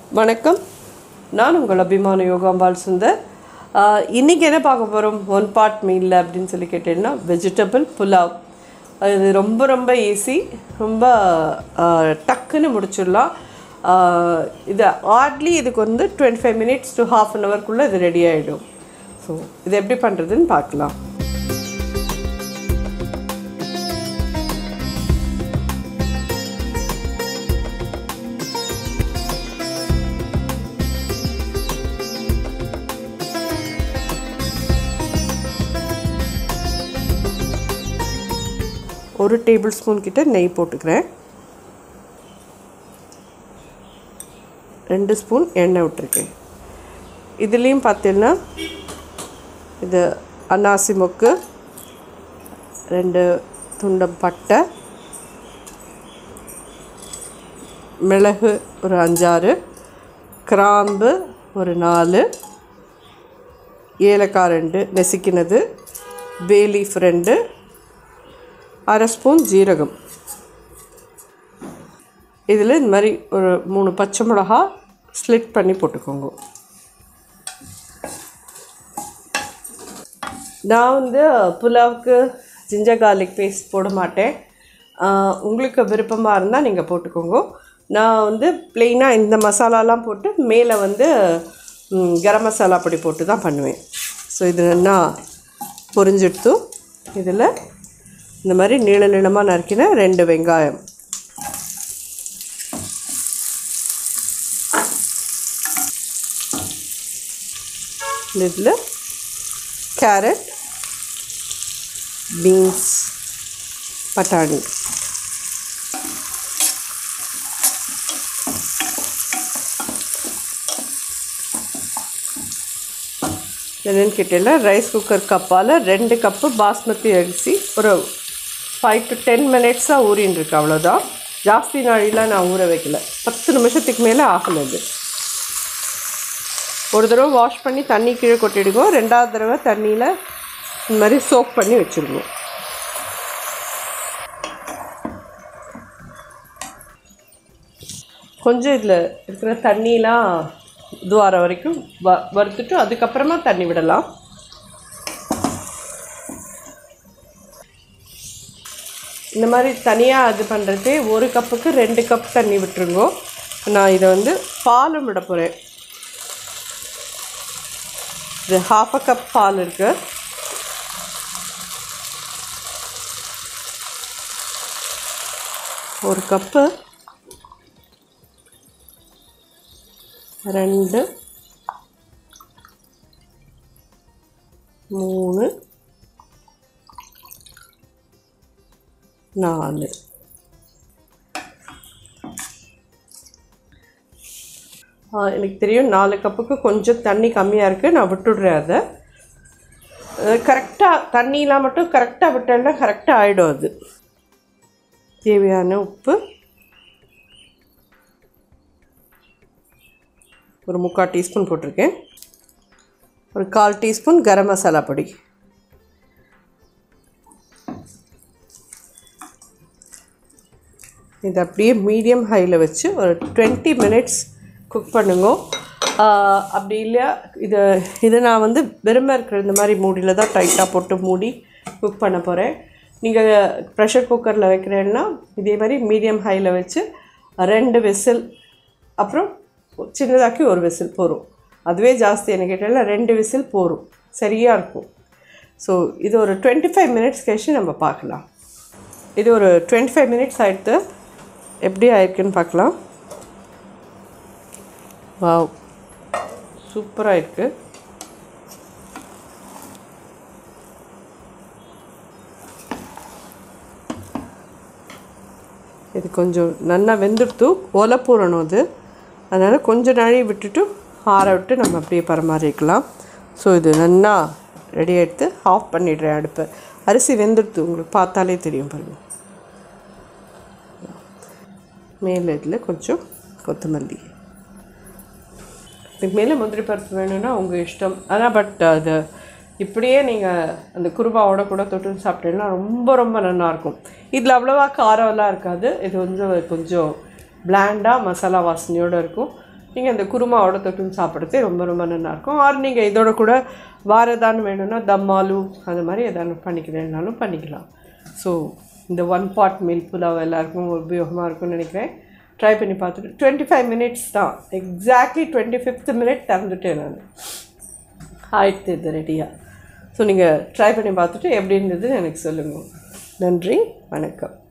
வணக்கம் நான் உங்கள் அபிமான யோகாம்பால் சுந்தர் ஆஹ் இன்னைக்கு என்ன பார்க்க போகிறோம் ஒன் பார்ட் மீல் அப்படின்னு சொல்லி கேட்டீங்கன்னா வெஜிடபிள் புலாவ் இது ரொம்ப ரொம்ப ஈஸி ரொம்ப ஆஹ், டக்குன்னு முடிச்சிடலாம் ஆஹ், இது ஹார்ட்லி இதுக்கு வந்து twenty five minutes to half an ஹவர்க்குள்ளே இது ரெடி ஆகிடும் ஸோ இது எப்படி பண்ணுறதுன்னு பார்க்கலாம் ஒரு டேபிள் ஸ்பூன் கிட்ட நெய் போட்டுக்கிறேன் ரெண்டு ஸ்பூன் எண்ணெய் விட்டுருக்கேன் இதுலேயும் பார்த்தீங்கன்னா இது அன்னாசி மொக்கு ரெண்டு துண்டம் பட்டை மிளகு ஒரு அஞ்சாறு கிராம்பு ஒரு நாலு ஏலக்காய் ரெண்டு நெசுக்கினது பேலீஃப் ரெண்டு அரை ஸ்பூன் ஜீரகம் இதில் இந்த மாதிரி ஒரு மூணு பச்சை மிளகா ஸ்லிட் பண்ணி போட்டுக்கோங்க நான் வந்து புலாவுக்கு ஜிஞ்சர் garlic பேஸ்ட் போட மாட்டேன் ஆஹ் உங்களுக்கு விருப்பமாக இருந்தால் நீங்கள் போட்டுக்கோங்க நான் வந்து ப்ளெயினாக இந்த மசாலாலாம் போட்டு மேலே வந்து ம், கரம் மசாலா பொடி போட்டு தான் பண்ணுவேன் ஸோ இது நல்லா பொரிஞ்சிடுத்து இதில் இந்த மாதிரி நீள நீளமாக நறுக்கின ரெண்டு வெங்காயம் இதில் கேரட் பீன்ஸ் பட்டாணி என்னென்னு கேட்டீங்கன்னா ரைஸ் குக்கர் கப்பால் ரெண்டு கப்பு பாஸ்மதி அரிசி ஒரு ஃபைவ் டு டென் மினிட்ஸாக ஊறின்னு இருக்கு அவ்வளோதான் ஜாஸ்தி நாழிலாம் நான் ஊற வைக்கல பத்து நிமிஷத்துக்கு மேலே ஆகலை இது ஒரு தடவை வாஷ் பண்ணி தண்ணி கீழே கொட்டிடுங்க ரெண்டாவது தடவை தண்ணியில் இந்த மாதிரி சோக் பண்ணி வச்சுருங்க கொஞ்சம் இதில் இருக்கிற தண்ணிலாம் இதுவார வரைக்கும் வ வறுத்துட்டு அதுக்கப்புறமா தண்ணி விடலாம் இந்த மாதிரி தனியாக இது பண்ணுறதே ஒரு கப்புக்கு ரெண்டு கப் தண்ணி விட்டுருங்கோ நான் இதை வந்து பாலும் விட போகிறேன் இது ஹாஃப் அ கப் பால் இருக்கு ஒரு கப்பு ரெண்டு மூணு நாலு ஆ, எனக்கு தெரியும் நாலு கப்புக்கு கொஞ்சம் தண்ணி கம்மியாக இருக்குது நான் விட்டுடுறேன் அதை கரெக்டாக தண்ணியெலாம் மட்டும் கரெக்டாக விட்டேன்னா கரெக்டாக ஆகிடும் அது தேவையான உப்பு ஒரு முக்கால் டீஸ்பூன் போட்டிருக்கேன் ஒரு கால் டீஸ்பூன் கரம் மசாலா பொடி இது அப்படியே மீடியம் ஹையில் வச்சு ஒரு டுவெண்ட்டி மினிட்ஸ் குக் பண்ணுங்க ஆஹ் அப்படி இல்லையா இது இது நான் வந்து வெறுமை இருக்கிற இந்த மாதிரி மூடியில் தான் டைட்டாக போட்டு மூடி குக் பண்ண போகிறேன் நீங்கள் ப்ரெஷர் குக்கரில் வைக்கிறேன்னா இதே மாதிரி மீடியம் ஹையில் வச்சு ரெண்டு விசில் அப்புறம் சின்னதாக்கி ஒரு விசில் போகும் அதுவே ஜாஸ்தி என்ன கேட்டால ரெண்டு விசில் போகும் சரியாக இருக்கும் ஸோ இது ஒரு டுவெண்ட்டி ஃபைவ் மினிட்ஸ் கழிச்சு நம்ம பார்க்கலாம் இது ஒரு டுவெண்ட்டி ஃபைவ் மினிட்ஸ் ஆகிடுத்து எப்படி ஆயிருக்குன்னு பார்க்கலாம் வாவ் சூப்பராக இருக்குது இது கொஞ்சம் நல்லா வெந்துடுத்து ஒலை போடணும் அது அதனால் கொஞ்சம் நாழி விட்டுட்டு ஆற விட்டு நம்ம அப்படியே பரிமாறிக்கலாம் ஸோ இது நல்லா ரெடி எடுத்து ஆஃப் பண்ணிடுறேன் அடுப்பை அரிசி வெந்துடுத்து உங்களுக்கு பார்த்தாலே தெரியும் பாருங்கள் மேலே இதில் கொஞ்சம் கொத்தமல்லி இதுக்கு மேலே முந்திரி பருப்பு வேணும்னா உங்கள் இஷ்டம் ஆனால் பட் அது இப்படியே நீங்கள் அந்த குருமாவோட கூட தொட்டு சாப்பிட்டீங்கன்னா ரொம்ப ரொம்ப நல்லாயிருக்கும் இதில் அவ்வளோவா காரம்லாம் இருக்காது இது வந்து கொஞ்சம் பிளாண்டாக மசாலா வாசனையோடு இருக்கும் நீங்கள் அந்த குருமாவோட தொட்டுன்னு சாப்பிட்றதே ரொம்ப ரொம்ப நல்லாயிருக்கும் ஆர் நீங்கள் இதோட கூட வேறு ஏதாவது வேணும்னா தம் ஆலு அது மாதிரி எதாவது பண்ணிக்கிறேன்னாலும் பண்ணிக்கலாம் ஸோ இந்த ஒன் பாட் மீல் புலாவ் எல்லாருக்கும் உபயோகமாக இருக்கும்னு நினைக்கிறேன் ட்ரை பண்ணி பார்த்துட்டு டுவெண்ட்டி ஃபைவ் மினிட்ஸ் தான் எக்ஸாக்ட்லி டுவெண்ட்டி ஃபிஃப்த் மினிட் திறந்துட்டேன் நான் ஆயிடுத்து இது ரெடியாக ஸோ நீங்கள் ட்ரை பண்ணி பார்த்துட்டு எப்படி இருந்ததுன்னு எனக்கு சொல்லுங்கள் நன்றி வணக்கம்